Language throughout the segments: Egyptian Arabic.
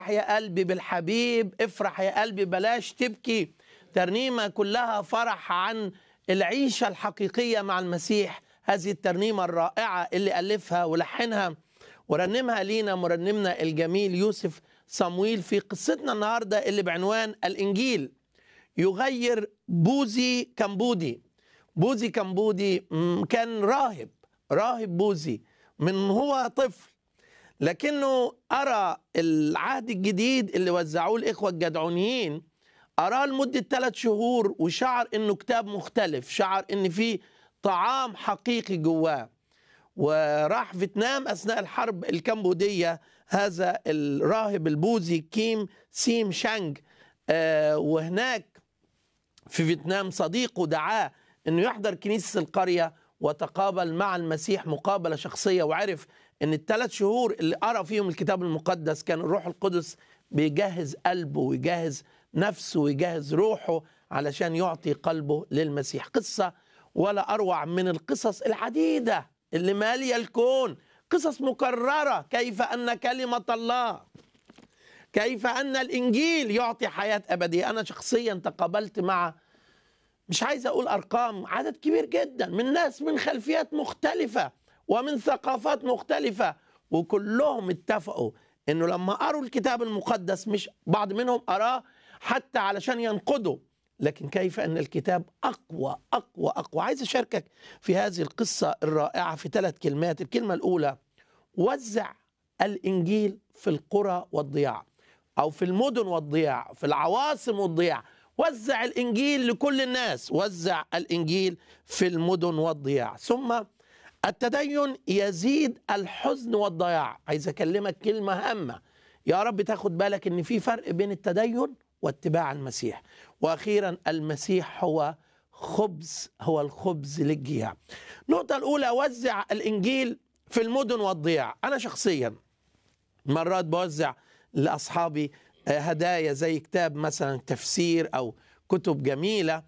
يا قلبي بالحبيب افرح يا قلبي بلاش تبكي ترنيمة كلها فرح عن العيشة الحقيقية مع المسيح هذه الترنيمة الرائعة اللي ألفها ولحنها ورنمها لينا مرنمنا الجميل يوسف صمويل في قصتنا النهاردة اللي بعنوان الإنجيل يغير بوزي كمبودي بوزي كمبودي م، كان راهب راهب بوزي من هو طفل لكنه أرى العهد الجديد اللي وزعوه الإخوة الجدعونيين أراه لمدة ثلاث شهور وشعر إنه كتاب مختلف شعر إن في طعام حقيقي جواه وراح فيتنام أثناء الحرب الكمبودية هذا الراهب البوذي كيم سيم شانج آه وهناك في فيتنام صديقه دعاه انه يحضر كنيسه القريه وتقابل مع المسيح مقابله شخصيه وعرف ان الثلاث شهور اللي قرا فيهم الكتاب المقدس كان الروح القدس بيجهز قلبه ويجهز نفسه ويجهز روحه علشان يعطي قلبه للمسيح قصه ولا اروع من القصص العديده اللي ماليه الكون قصص مكرره كيف ان كلمه الله كيف ان الانجيل يعطي حياه ابديه انا شخصيا تقابلت مع مش عايز اقول ارقام عدد كبير جدا من ناس من خلفيات مختلفه ومن ثقافات مختلفه وكلهم اتفقوا انه لما قروا الكتاب المقدس مش بعض منهم قراه حتى علشان ينقضوا لكن كيف ان الكتاب اقوى اقوى اقوى عايز اشاركك في هذه القصه الرائعه في ثلاث كلمات الكلمه الاولى وزع الانجيل في القرى والضياع او في المدن والضياع في العواصم والضياع وزع الانجيل لكل الناس وزع الانجيل في المدن والضياع ثم التدين يزيد الحزن والضياع عايز اكلمك كلمه هامه يا رب تاخد بالك ان في فرق بين التدين واتباع المسيح واخيرا المسيح هو خبز هو الخبز للجياع النقطه الاولى وزع الانجيل في المدن والضياع انا شخصيا مرات بوزع لاصحابي هدايا زي كتاب مثلا تفسير او كتب جميله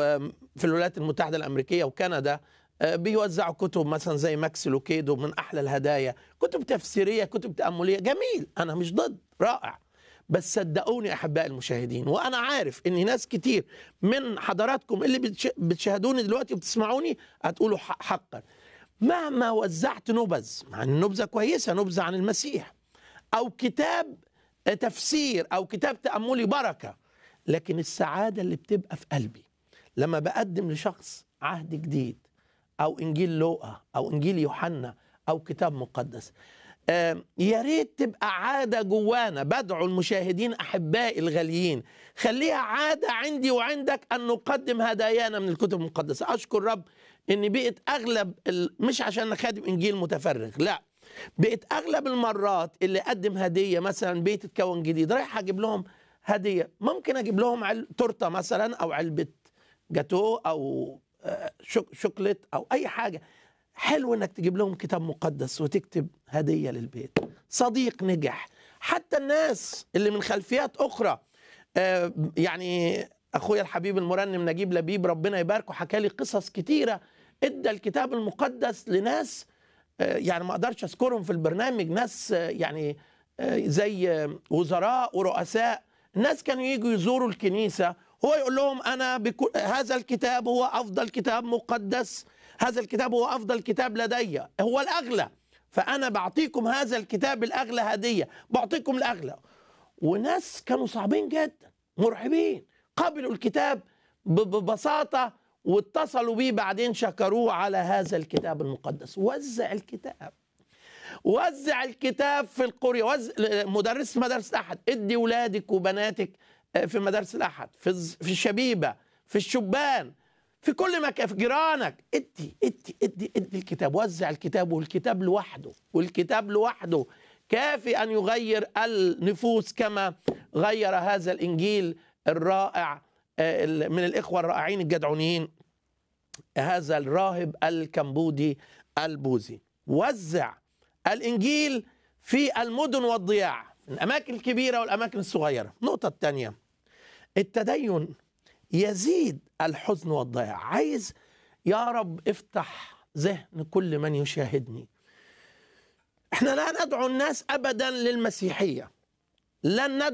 وفي الولايات المتحده الامريكيه وكندا بيوزعوا كتب مثلا زي ماكس لوكيدو من احلى الهدايا كتب تفسيريه كتب تامليه جميل انا مش ضد رائع بس صدقوني احبائي المشاهدين وانا عارف ان ناس كتير من حضراتكم اللي بتشاهدوني دلوقتي وبتسمعوني هتقولوا حقا مهما وزعت نبذ مع ان النبذه كويسه نبذه عن المسيح او كتاب تفسير او كتاب تاملي بركه لكن السعاده اللي بتبقى في قلبي لما بقدم لشخص عهد جديد او انجيل لوقا او انجيل يوحنا او كتاب مقدس آه يا ريت تبقى عاده جوانا بدعو المشاهدين احبائي الغاليين خليها عاده عندي وعندك ان نقدم هدايانا من الكتب المقدسه اشكر رب ان بقت اغلب مش عشان خادم انجيل متفرغ لا بقت اغلب المرات اللي اقدم هديه مثلا بيت اتكون جديد رايح اجيب لهم هديه ممكن اجيب لهم عل... تورته مثلا او علبه جاتو او شوك... شوكليت او اي حاجه حلو انك تجيب لهم كتاب مقدس وتكتب هديه للبيت صديق نجح حتى الناس اللي من خلفيات اخرى آه يعني اخويا الحبيب المرنم نجيب لبيب ربنا يباركه حكى لي قصص كتيره ادى الكتاب المقدس لناس يعني ما اقدرش اذكرهم في البرنامج ناس يعني زي وزراء ورؤساء الناس كانوا يجوا يزوروا الكنيسه هو يقول لهم انا بكو هذا الكتاب هو افضل كتاب مقدس هذا الكتاب هو افضل كتاب لدي هو الاغلى فانا بعطيكم هذا الكتاب الاغلى هديه بعطيكم الاغلى وناس كانوا صعبين جدا مرعبين قبلوا الكتاب ببساطه واتصلوا بيه بعدين شكروه على هذا الكتاب المقدس وزع الكتاب وزع الكتاب في القرية وزع مدرس مدارس الأحد ادي ولادك وبناتك في مدارس الأحد في في الشبيبة في الشبان في كل مكان في جيرانك ادي ادي ادي ادي الكتاب وزع الكتاب والكتاب لوحده والكتاب لوحده كافي أن يغير النفوس كما غير هذا الإنجيل الرائع من الإخوة الرائعين الجدعونيين هذا الراهب الكمبودي البوذي وزع الإنجيل في المدن والضياع الأماكن الكبيرة والأماكن الصغيرة النقطة الثانية التدين يزيد الحزن والضياع عايز يا رب افتح ذهن كل من يشاهدني احنا لا ندعو الناس أبدا للمسيحية لن ندعو